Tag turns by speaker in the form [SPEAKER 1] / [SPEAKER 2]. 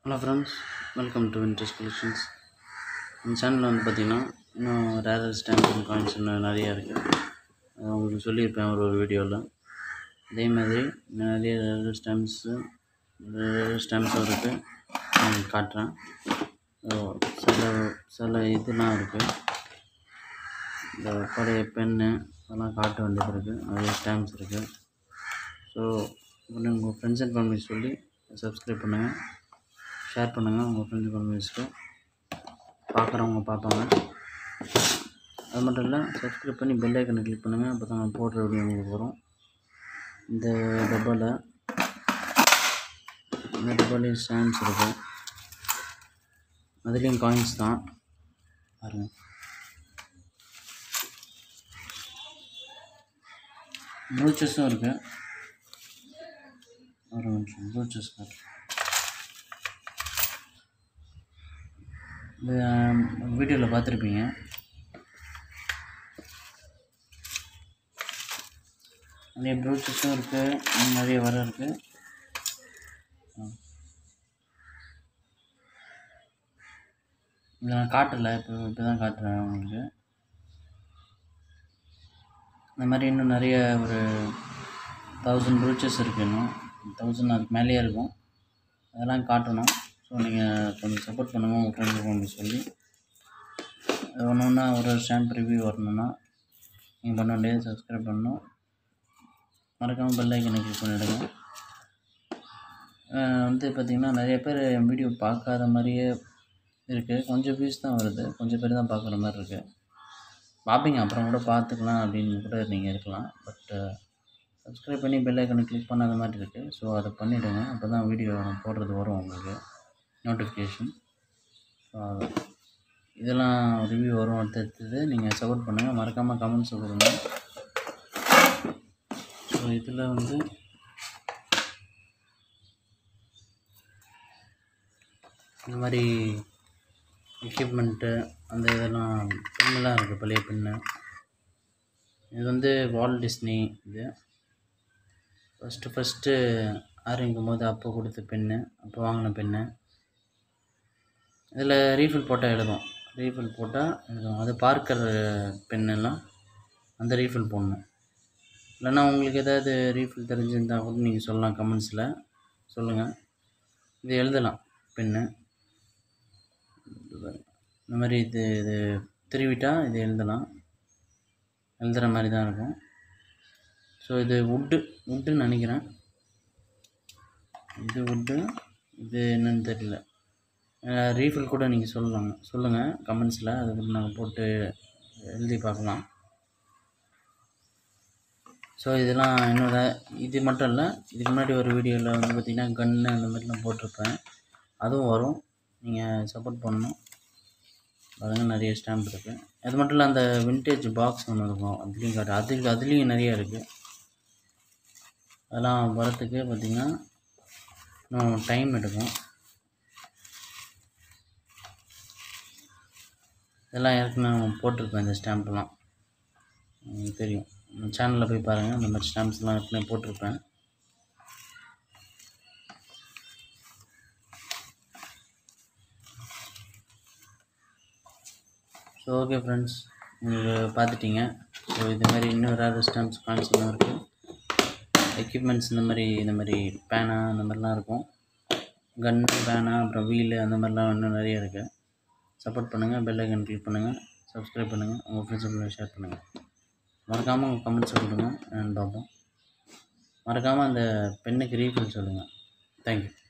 [SPEAKER 1] hello friends welcome to winters collections இந்த சேனலில் வந்து பார்த்திங்கன்னா இன்னும் ரேரர் ஸ்டாம்ப்ஸ் அண்ட் காயின்ஸ் இன்னும் நிறையா இருக்குது அது உங்களுக்கு சொல்லியிருப்பேன் ஒரு ஒரு வீடியோவில் அதே மாதிரி நிறைய ரேரர் ஸ்டாம்ப்ஸு ரேரர் ஸ்டாம்ப்ஸும் இருக்குது உங்களுக்கு காட்டுறேன் ஓ, சில சில இதெல்லாம் இருக்குது இந்த பழைய பென்னு அதெல்லாம் காட்ட வேண்டியது இருக்குது நிறைய ஸ்டாம்ப்ஸ் இருக்குது ஸோ ஒன்று உங்கள் ஃப்ரெண்ட்ஸ் அண்ட் ஃபேமிலி சொல்லி சப்ஸ்கிரைப் பண்ணுங்கள் ஷேர் பண்ணுங்கள் உங்கள் ஃப்ரெண்ட்ஸ் அண்ட் ஃபேமிலிஸ்க்கு பார்க்குறவங்க பார்ப்பாங்க அது மட்டும் இல்லை சப்ஸ்கிரைப் பண்ணி பெல் ஐக்கனை கிளிக் பண்ணுங்கள் அப்போ தான் நான் போடுற வீடியோ உங்களுக்கு வரும் இந்த டப்பாவில் இந்த டப்பாலையும் ஸ்டாம்ப்ஸ் இருக்குது அதுலேயும் காயின்ஸ் தான் பாருங்கள் ப்ரூச்சஸும் இருக்குது ஒரு நிமிஷம் ப்ரூச்சஸ் காட்டு இது வீடியோவில் பார்த்துருப்பீங்க நிறைய ப்ரூச்சஸும் இருக்குது நிறைய வர இருக்குது இதை நான் காட்டலை இப்போ இப்போ தான் காட்டுறேன் உங்களுக்கு இந்த மாதிரி இன்னும் நிறைய ஒரு தௌசண்ட் ப்ரூச்சஸ் இருக்குது இன்னும் தௌசண்ட் அதுக்கு மேலேயே இருக்கும் அதெல்லாம் காட்டணும் ஸோ நீங்கள் கொஞ்சம் சப்போர்ட் பண்ணுங்கள் உங்கள் ஃப்ரெண்ட்ஸுக்கு உங்களுக்கு சொல்லி அது ஒன்று ஒன்றா ஒரு ஸ்டாம்ப் ரிவ்யூ வரணும்னா நீங்கள் பண்ண வேண்டியது சப்ஸ்கிரைப் பண்ணணும் மறக்காமல் பெல் ஐக்கனை கிளிக் பண்ணிவிடுங்க வந்து பார்த்திங்கன்னா நிறைய பேர் என் வீடியோ பார்க்காத மாதிரியே இருக்குது கொஞ்சம் வியூஸ் தான் வருது கொஞ்சம் பேர் தான் பார்க்குற மாதிரி இருக்குது பார்ப்பீங்க அப்புறம் கூட பார்த்துக்கலாம் அப்படின்னு கூட நீங்கள் இருக்கலாம் பட்டு சப்ஸ்கிரைப் பண்ணி பெல் ஐக்கனை கிளிக் பண்ணாத மாதிரி இருக்குது ஸோ அதை பண்ணிவிடுங்க அப்போ தான் வீடியோ போடுறது வரும் உங்களுக்கு நோட்டிஃபிகேஷன் ஸோ அது இதெல்லாம் ரிவ்யூ வரும் அடுத்தடுத்தது நீங்கள் சப்போர்ட் பண்ணுங்கள் மறக்காமல் கமெண்ட்ஸ் கொடுங்க ஸோ இதில் வந்து இந்த மாதிரி எக்யூப்மெண்ட்டு அந்த இதெல்லாம் பெண்ணெல்லாம் இருக்குது பழைய பெண்ணு இது வந்து வால் டிஸ்னி இது ஃபஸ்ட்டு ஃபஸ்ட்டு ஆரம்பிக்கும் போது அப்போ கொடுத்த பென்னு அப்போ வாங்கின பென்னு இதில் ரீஃபில் போட்டால் எழுதும் ரீஃபில் போட்டால் எழுதும் அது பார்க்கர் பெண்ணெல்லாம் அந்த ரீஃபில் போடணும் இல்லைன்னா உங்களுக்கு ஏதாவது ரீஃபில் தெரிஞ்சிருந்தால் கூட நீங்கள் சொல்லலாம் கமெண்ட்ஸில் சொல்லுங்கள் இது எழுதலாம் பென்னு இந்த மாதிரி இது இது திருவிட்டால் இது எழுதலாம் எழுதுகிற மாதிரி தான் இருக்கும் ஸோ இது வுட்டு வுட்டுன்னு நினைக்கிறேன் இது வுட்டு இது என்னன்னு தெரியல ரீஃபில் கூட நீங்கள் சொல்லலாங்க சொல்லுங்கள் கமெண்ட்ஸில் அது கூட நாங்கள் போட்டு எழுதி பார்க்கலாம் ஸோ இதெல்லாம் என்னோட இது மட்டும் இல்லை இதுக்கு முன்னாடி ஒரு வீடியோவில் வந்து பார்த்திங்கன்னா கன்று அந்த மாதிரிலாம் போட்டிருப்பேன் அதுவும் வரும் நீங்கள் சப்போர்ட் பண்ணணும் பாருங்கள் நிறைய ஸ்டாம்ப் இருக்குது அது மட்டும் இல்லை அந்த வின்டேஜ் பாக்ஸ் ஒன்று இருக்கும் அதுலேயும் காட்டு அது அதுலேயும் நிறைய இருக்குது அதெல்லாம் வரத்துக்கு பார்த்திங்கன்னா இன்னும் டைம் எடுக்கும் இதெல்லாம் ஏற்கனவே போட்டிருப்பேன் இந்த ஸ்டாம்ப்லாம் உங்களுக்கு தெரியும் சேனலில் போய் பாருங்கள் இந்த மாதிரி ஸ்டாம்ப்ஸ்லாம் ஏற்கனவே போட்டிருப்பேன் ஸோ ஓகே ஃப்ரெண்ட்ஸ் நீங்கள் பார்த்துட்டீங்க ஸோ இது மாதிரி இன்னும் ரேர் ஸ்டாம்ப்ஸ் காயின்ஸ்லாம் இருக்குது எக்யூப்மெண்ட்ஸ் இந்த மாதிரி இந்த மாதிரி பேனா அந்த மாதிரிலாம் இருக்கும் கன்னு பேனா அப்புறம் வீலு அந்த மாதிரிலாம் இன்னும் நிறைய இருக்குது சப்போர்ட் பண்ணுங்கள் பெல் ஐக்கன் கிளிக் பண்ணுங்கள் சப்ஸ்கிரைப் பண்ணுங்கள் உங்கள் ஃப்ரெண்ட்ஸுக்கு ஷேர் பண்ணுங்கள் மறக்காமல் உங்கள் கமெண்ட்ஸை கொடுங்க நான் பார்ப்போம் மறக்காமல் அந்த பெண்ணுக்கு ரீஃபில் சொல்லுங்கள் தேங்க்யூ